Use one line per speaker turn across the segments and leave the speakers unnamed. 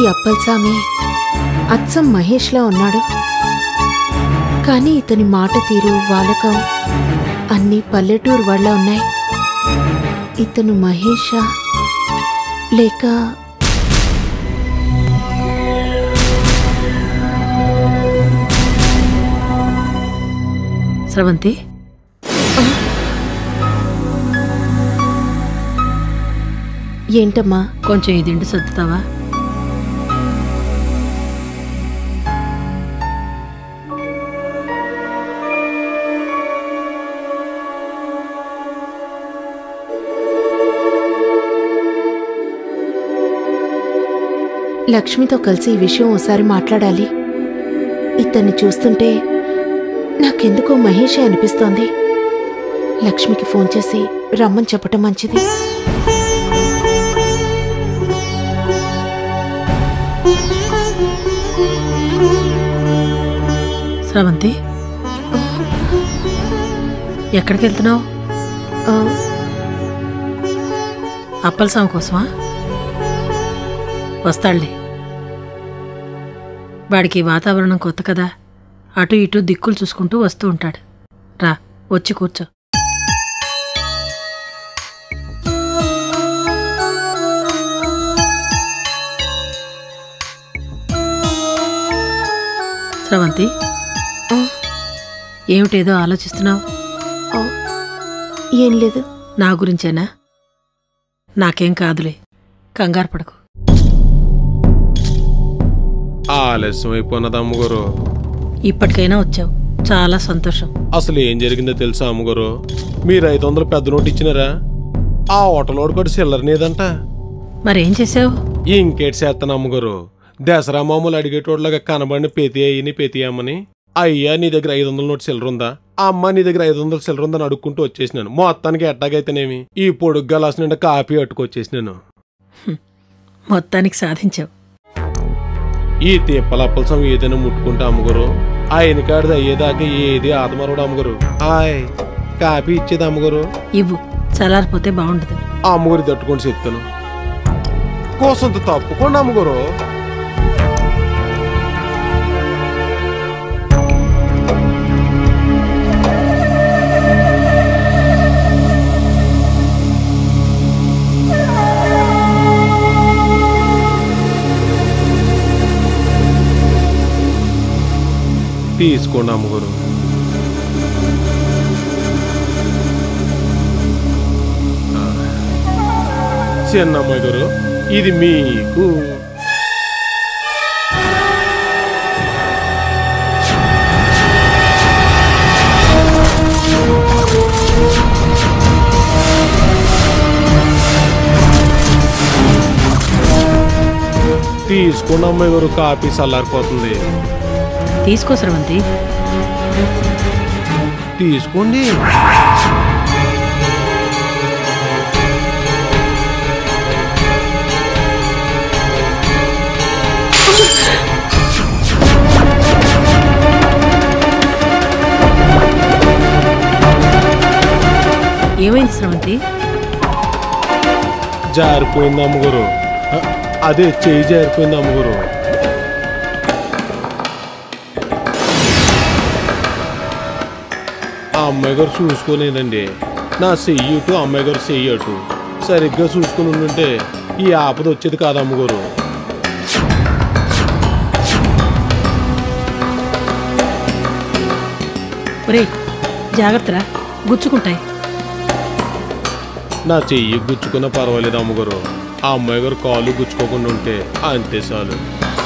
అప్పల్సామి అచ్చం మహేష్లా ఉన్నాడు కానీ ఇతని మాట తీరు వాలకం అన్నీ పల్లెటూరు వాళ్ళ ఉన్నాయి ఇతను మహేషా లేక
స్రవంతి
ఏంటమ్మా
కొంచెం ఈ దిండు సర్దుతావా
లక్ష్మితో కలిసి ఈ విషయం ఓసారి మాట్లాడాలి ఇతన్ని చూస్తుంటే నాకెందుకో మహేషే అనిపిస్తోంది లక్ష్మికి ఫోన్ చేసి రమ్మని చెప్పటం మంచిది
స్రవంతి ఎక్కడికి వెళ్తున్నావు
ఆ,
అప్పల స్వామి కోసమా వస్తాడులే వాడికి ఈ వాతావరణం కొత్త కదా అటు ఇటు దిక్కులు చూసుకుంటూ వస్తూ ఉంటాడు రా వచ్చి కూర్చో స్రవంతి
ఆ,
ఏమిటేదో ఆలోచిస్తున్నావు
ఆ, ఏం లేదు
నా గురించేనా నాకేం కాదులే కంగారు పడకు
ఆలస్యం అయిపోయినది అమ్మగారు
ఇప్పటికైనా వచ్చావు చాలా సంతోషం
అసలు ఏం జరిగిందో తెలుసా అమ్మగారు మీరు ఐదు వందలు పెద్ద నోటు ఇచ్చినారా ఆ హోటలోడు కూడా చిల్లర నీదంట
మరేం చేసావు
ఇంకేటి చేస్తాను అమ్మగారు దసరా మామూలు అడిగేటోళ్ళగా కనబడిన పెతి అయ్యని పెతి అమ్మని అయ్యా నీ దగ్గర ఐదు వందల నోటు చిల్లర ఉందా అమ్మ నీ దగ్గర ఐదు వందల చిల్లర ఉందని అడుక్కుంటూ వచ్చేసినాను మొత్తానికి ఎట్టాగైతేనేమి ఈ పొడుగు గలాస్ నిండా కాపీ అట్టుకొచ్చేసినాను
మొత్తానికి సాధించావు
ఈ తిప్పలప్పల సమయం ఏదైనా ముట్టుకుంటే అమ్మగారు ఆయన కాడిది అయ్యేదాకా ఏది ఆదమరుడు అమ్మగారు హాయ్ కాపీ ఇచ్చేది అమ్మగారు
ఇవ్వు చల్లారిపోతే బాగుండదు
ఆ అమ్మగారు తట్టుకొని చెప్తాను కోసంత తప్పుకోండి అమ్మగారు తీసుకోండి అమ్మగారు చిన్నమ్మాయి గారు ఇది మీకు తీసుకోండి అమ్మాయి గారు కాపీ చల్లారిపోతుంది
తీసుకో స్రవంతి
తీసుకోండి
ఏమైంది స్రవంతి
జారిపోయింది అమ్మగారు అ, అదే చెయ్యి జారిపోయింది అమ్మగారు ఆ అమ్మాయి గారు చూసుకోలేదండి నా చెయ్యి ఇటు అమ్మాయి గారు చెయ్యి అటు సరిగ్గా చూసుకుని ఉండుంటే ఈ ఆపద వచ్చేది కాదు అమ్మగారు
ఒరే జాగ్రత్తరా గుచ్చుకుంటాయి
నా చెయ్యి గుచ్చుకున్నా పర్వాలేదు అమ్మగారు ఆ అమ్మాయి గారు కాలు గుచ్చుకోకుండా ఉంటే అంతే చాలు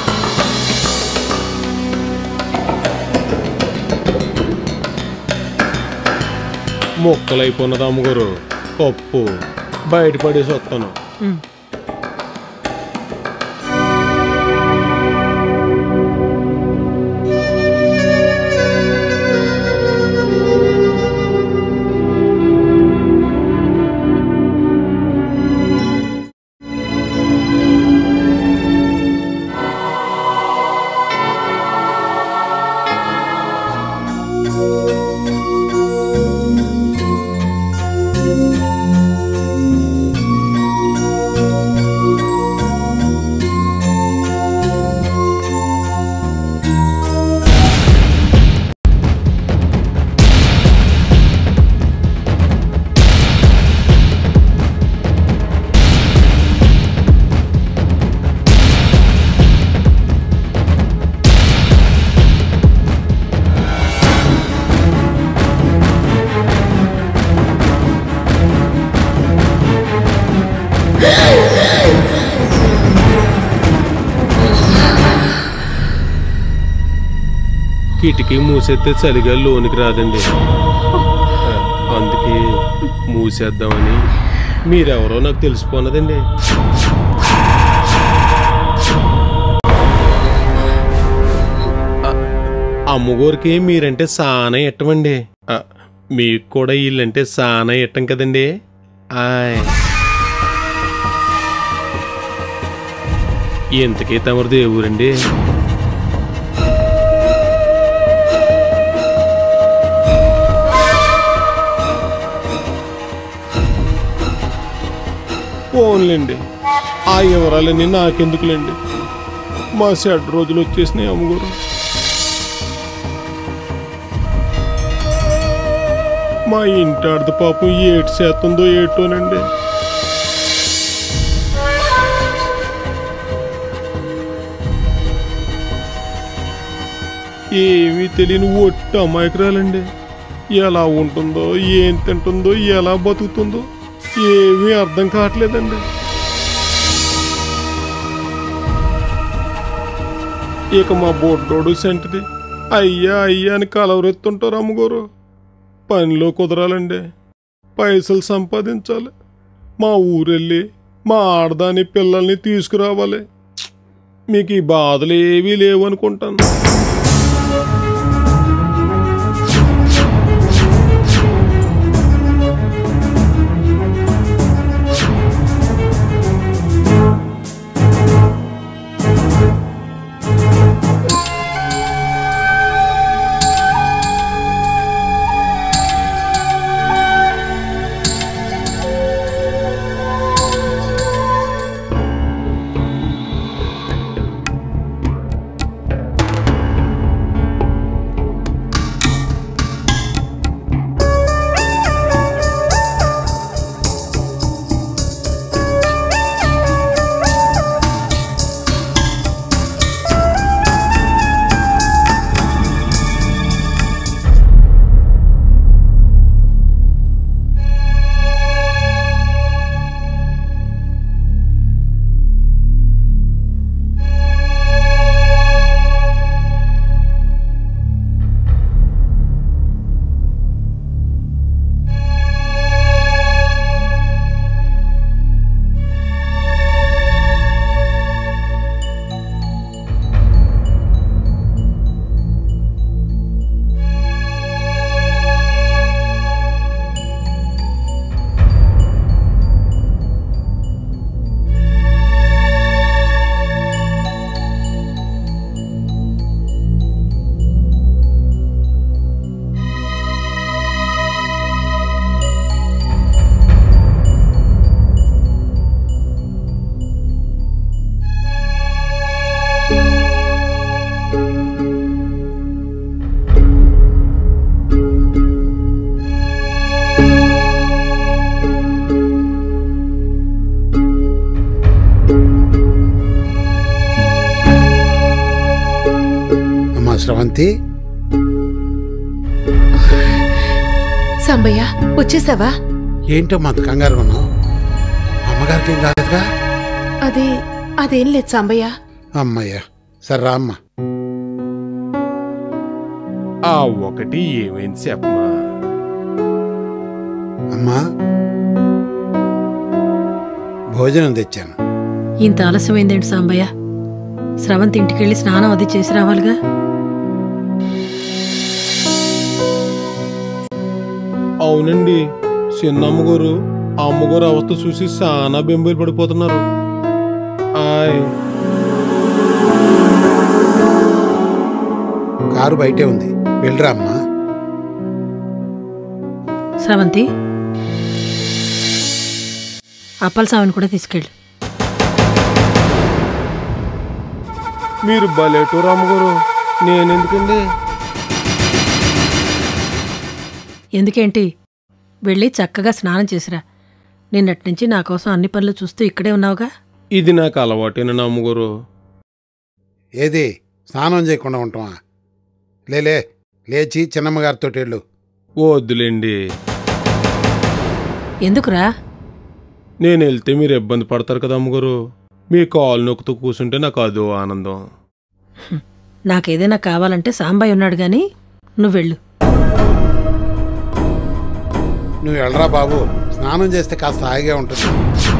మొక్కలైపోయినది అమ్మగారు పప్పు బయటపడేసి వస్తాను
ఉమ్.
ఆ
కిటికీ మూసేస్తే చలిగా లోనికి రాదండి ఆ, అందుకే మూసేద్దామని మీరెవరో నాకు తెలిసిపోన్నదండి ఆ, అమ్మగోరికి మీరంటే సానా ఇట్టమండి ఆ, మీకు కూడా వీళ్ళంటే సానా ఇట్టం కదండి ఆయ్ ఎంతకీ తమరిది ఏ ఊరండి ఫోన్లేండి ఆ వివరాలన్నీ నాకెందుకులేండి మా షెడ్ రోజులు వచ్చేసినాయి అమ్మగారు మా ఇంటి ఆడది పాపం ఏటి చేస్తుందో ఏటోనండి ఏమీ తెలియని ఒట్టి అమాయకురాలండి ఎలా ఉంటుందో ఏం తింటుందో ఎలా బతుకుతుందో ఏమీ అర్థం కావట్లేదండి ఇక మా బొడ్డోడు సెంటిది అయ్యా అయ్యా అని కలవరెత్తుంటారు అమ్మగారు పనిలో కుదరాలండి పైసలు సంపాదించాలి మా ఊరెళ్ళి మా ఆడదాని పిల్లల్ని తీసుకురావాలి మీకు ఈ బాధలు ఏవీ లేవు అనుకుంటాను
అమ్మా స్రవంతి
సంబయ్య వచ్చేసావా
ఏంటో అంత కంగారు ఉన్నావు అమ్మగారికి ఏం కాలేదుగా
అది అదేం లేదు సంబయ్య
అమ్మయ్యా సరే రా అమ్మ
ఆ ఒకటి ఏమైంది చెప్పమా
అమ్మా భోజనం తెచ్చాను
ఇంత ఆలస్యమైందేంటి సాంబయ్య స్రవంతి ఇంటికెళ్ళి స్నానం అది చేసి రావాలిగా
అవునండి చిన్న అమ్మగారు ఆ అమ్మగారు అవస్థ చూసి చాలా బెంబేలు పడిపోతున్నారు ఆయ్
కారు బయటే ఉంది వెళ్ళరా అమ్మా
స్రవంతి అప్పల సామిని కూడా తీసుకెళ్ళు
మీరు బలేటూరు అమ్మగారు నేనెందుకండి
ఎందుకేంటి వెళ్ళి చక్కగా స్నానం చేసిరా నిన్నటి నుంచి నా కోసం అన్ని పనులు చూస్తూ ఇక్కడే ఉన్నావుగా
ఇది నాకు అలవాటేనని అమ్మగారు
ఏది స్నానం చేయకుండా ఉంటావా లేలే లేచి చిన్నమ్మగారితో వెళ్ళు
వద్దులేండి
ఎందుకురా
నేను వెళ్తే మీరు ఇబ్బంది పడతారు కదా అమ్మగారు మీ కాలు నొక్కుతూ కూర్చుంటే నాకు అదో ఆనందం
నాకేదైనా కావాలంటే సాంబాయి ఉన్నాడు గాని నువ్వు వెళ్ళు
నువ్వు వెళ్ళరా బాబు స్నానం చేస్తే కాస్త హాయిగా ఉంటుంది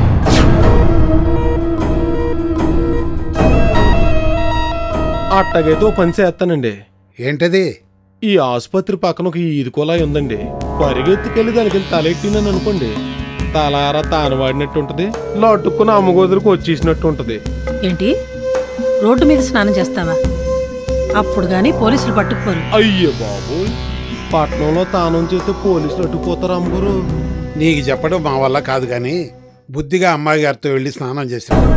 అట్టగైతే ఓ పని చేస్తానండి
ఏంటది
ఈ ఆసుపత్రి పక్కన ఒక ఈదుకోలాయి ఉందండి పరిగెత్తుకెళ్ళి దానికి వెళ్ళి తలెట్టినాను అనుకోండి తలారా తాను వాడినట్టు ఉంటది లట్టుకుని అమ్మగోదులకు వచ్చేసినట్టు ఉంటది
ఏంటి రోడ్డు మీద స్నానం చేస్తావా అప్పుడు గాని పోలీసులు పట్టుకుపోరు
అయ్యే బాబు పట్నంలో తానం చేస్తే పోలీసులు అడ్డుకుపోతారు అమ్మగారు
నీకు చెప్పడం మా వల్ల కాదు కానీ బుద్ధిగా అమ్మాయి గారితో వెళ్ళి స్నానం చేసి రా.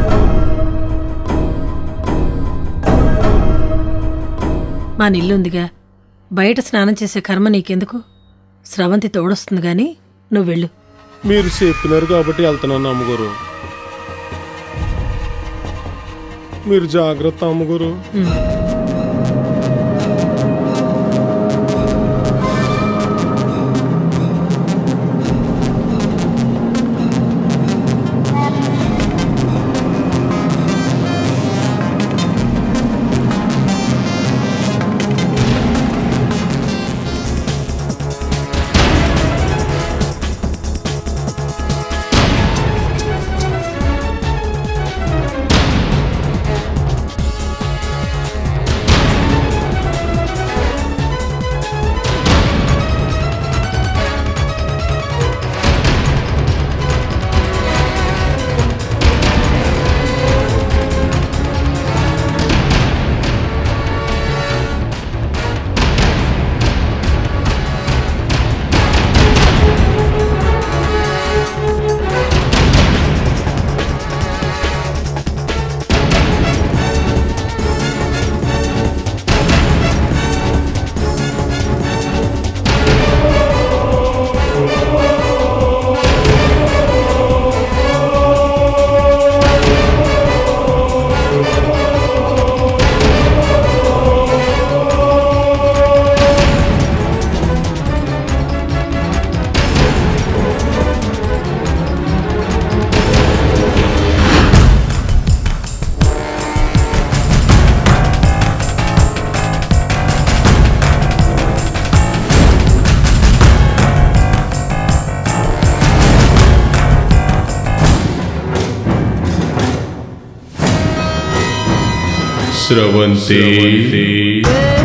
మా నిల్లుందిగా బయట స్నానం చేసే కర్మ నీకెందుకు స్రవంతి తోడొస్తుంది గాని నువ్వు వెళ్ళు
మీరు చెప్పినారు కాబట్టి వెళ్తున్నాను అమ్మగారు మీరు జాగ్రత్త అమ్మగారు
ఉమ్.
స్రవంతి